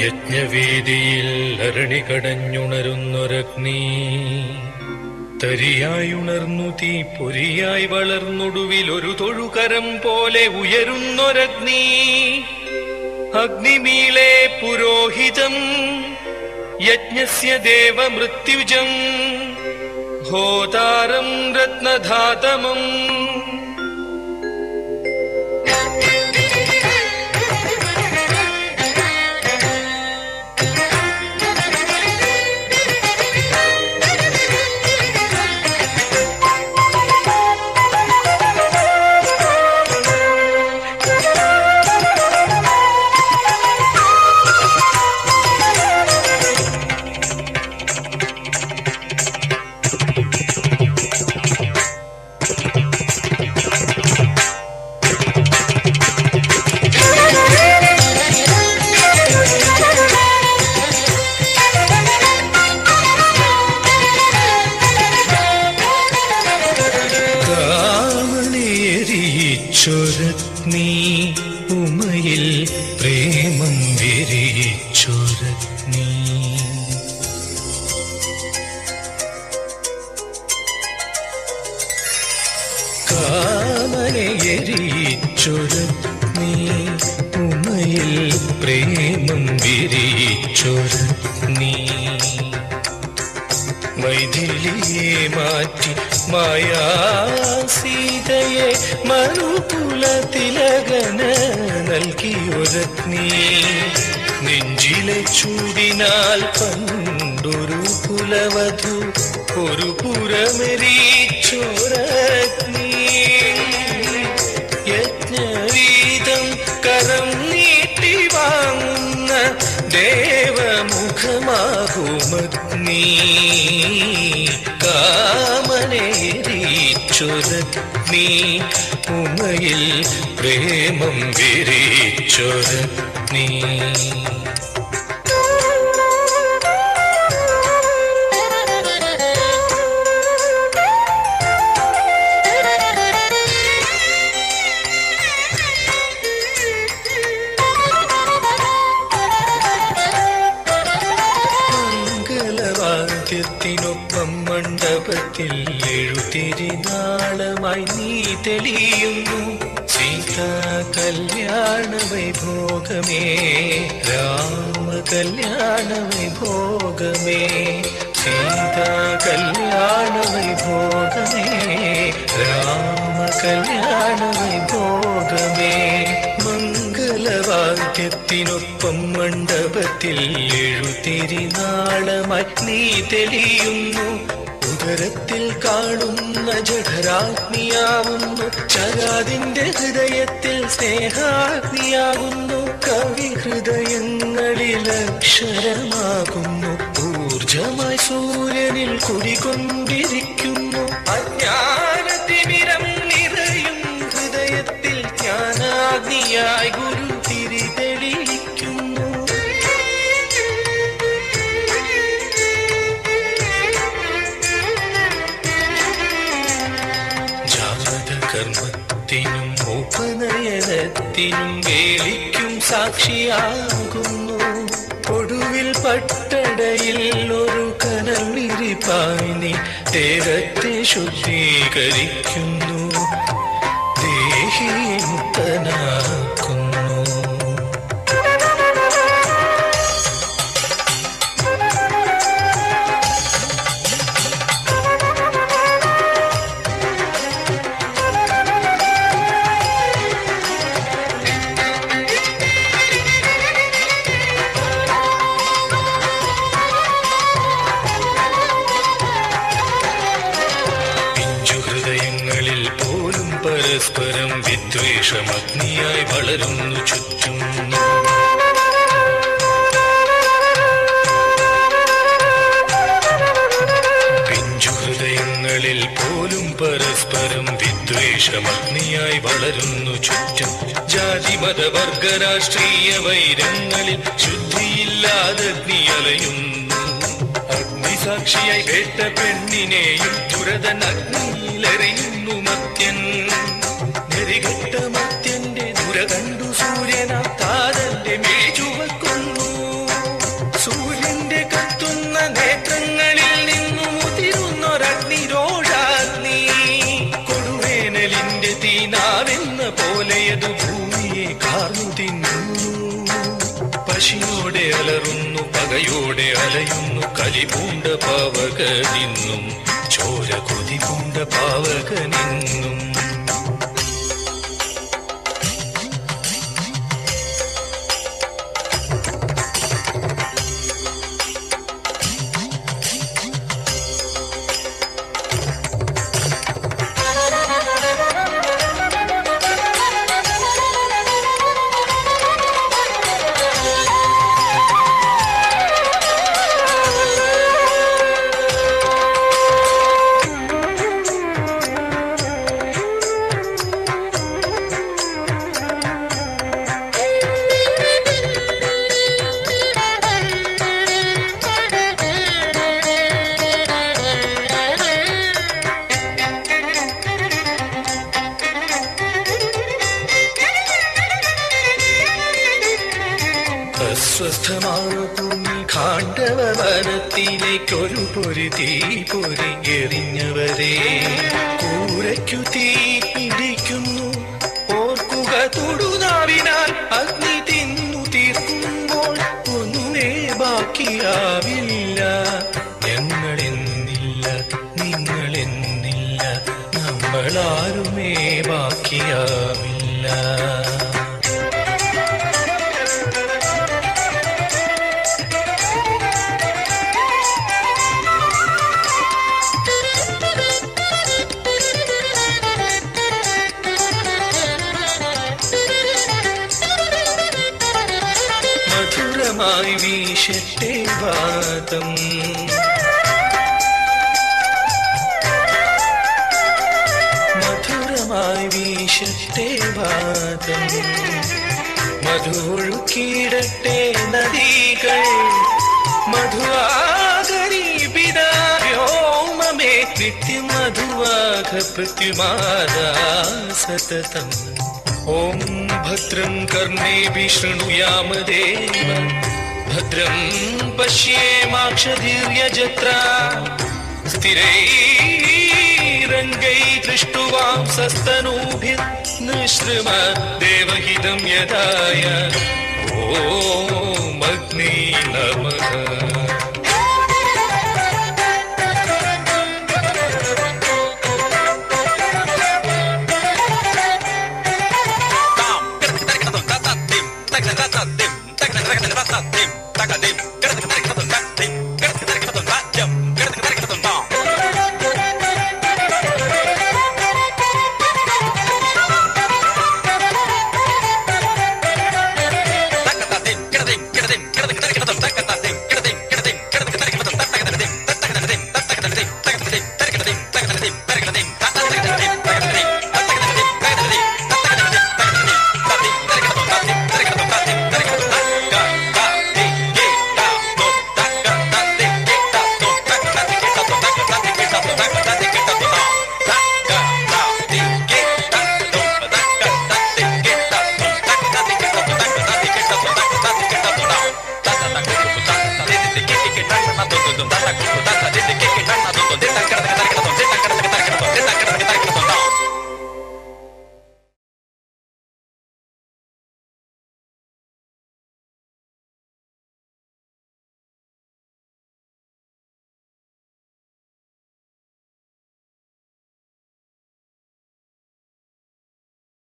യജ്ഞവേദിയിൽ അരണി കടഞ്ഞുണരുന്നൊരഗ്നി തരിയായുണർന്നു തീ പൊരിയായി വളർന്നൊടുവിൽ ഒരു തൊഴുകരം പോലെ ഉയരുന്നൊരഗ്നി അഗ്നിമീളെ പുരോഹിതം യജ്ഞസ്യ ദേവമൃത്യുജം ഹോതാരം രത്നധാതമം കാമനേരിച്ചൊരഗ്നി ഉമയിൽ പ്രേമം വിരിച്ചൊരഗ്നി കാമനയെരിച്ചൊരഗ്നി ഉമയിൽ പ്രേമം വിരിച്ചൊരഗ്നി മൈഥിലിയെ മാറ്റി മായാസീതയെ മറുകുല തിലകന നൽകിയൊരഗ്നി നെഞ്ചിലെ ചൂടിനാൽ പണ്ടൊരു കുലവധു ഒരു പുറമെരീച്ചോരഗ്നി യജ്ഞവീതം കരം നീട്ടി വാങ്ങുന്ന ദേവമുഖമാകുമഗ്നി കാമനേരീച്ചൊരഗ്നി ഉമയിൽ പ്രേമം വിരിച്ചൊരഗ്നി മംഗളവാദ്യത്തിനൊപ്പം മണ്ഡപത്തിൽ എഴുതിരിനാളമായി നീ തെളിയുന്നു സീതാ കല്യാണ വൈഭോഗമേ രാമ കല്യാണ വൈഭോഗമേ സീതാ കല്യാണ വൈഭോഗമേ രാമ കല്യാണ വൈഭോഗമേ മംഗളവാദ്യത്തിനൊപ്പം മണ്ഡപത്തിൽ എഴുതിരിനാളമായി നീ തെളിയുന്നു ഉദരത്തിൽ കാണുന്ന ജഠരാഗ്നിയാവുന്നു ചരാതിന്റെ ഹൃദയത്തിൽ സ്നേഹാഗ്നിയാകുന്നു കവി ഹൃദയങ്ങളിൽ അക്ഷരമാകുന്നു ഊർജമായി സൂര്യനിൽ കുടികൊണ്ടിരിക്കുന്നു അജ്ഞാനത്തിമിരം നിറയും ഹൃദയത്തിൽ ജ്ഞാനാഗ്നിയായി ഗുരു തിരി തെളിയിക്കുന്നു ജാതകർമ്മത്തിനും ഉപനയനത്തിനും വേലിക്കും സാക്ഷിയാകുന്നു ഒടുവിൽ പട്ടടയിൽ ഒരു കനൽ വിരിപ്പായി നീ ദേഹത്തെ ശുദ്ധീകരിക്കുന്നു ദേഹി മുക്തനാക്കുന്നു പിഞ്ചു ഹൃദയങ്ങളിൽ പോലും പരസ്പരം വിദ്വേഷമഗ്നിയായി വളരുന്നു ചുറ്റും പിഞ്ചു ഹൃദയങ്ങളിൽ പോലും പരസ്പരം വിദ്വേഷമഗ്നിയായി വളരുന്നു ചുറ്റും ജാതി മതവർഗ രാഷ്ട്രീയ വൈരങ്ങളിൽ ശുദ്ധിയില്ലാതെ അഗ്നി അലയുന്നു അഗ്നിസാക്ഷിയായി കേട്ട പെണ്ണിനെയും ദുരതൻ അഗ്നിയിലെറിയുന്നു മത്യൻ നെറികെട്ട മത്യന്റെ ദുര കണ്ടു സൂര്യനാ താതന്റെ മേചുവക്കുന്നു ഏതു ഭൂമിയെ കാർന്നു തിന്നുന്നു പശിയോടെ അലറുന്നു പകയോടെ അലയുന്നു കലിപൂണ്ട പാവക നിന്നും ചോര കൊതി പൂണ്ട പാവക നിന്നും അസ്വസ്ഥമാകുന്ന ഖാണ്ഡവ വനത്തിലേക്കൊരു പൊരി തീ പൊരി എറിഞ്ഞവരെ കൂരയ്ക്കു തീ പിടിക്കുന്നു ഓർക്കുക തൊടുനാവിനാൽ അഗ്നി തിന്നു തീർക്കുമ്പോൾ ഒന്നുമേ ബാക്കിയാവില്ല ഞങ്ങളെന്നില്ല നിങ്ങളെന്നില്ല നമ്മളാരുമേ ബാക്കിയാവില്ല മധുരമായി വീശട്ടെ വാദം മധുരമായി വീശട്ടെ വാദം മധുഴുക്കിടട്ടെ നദികൾ മധുവാകരീപിത വ്യോമമേ നിത്യം മധുവാഘ പ്രത്യുമാതാ സതതം ഓം ഭദ്രം കർണേഭി ശൃണുയാമ ദേവ ഭദ്രം പശ്യേമാക്ഷധീര്യജത്രാ സ്ഥിരൈരംഗൈ ദൃഷ്ടുവാം സസ്തനൂഭിർ നിശ്രുമ ദേവഹിതം യദായ ഓം അഗ്നി നമഃ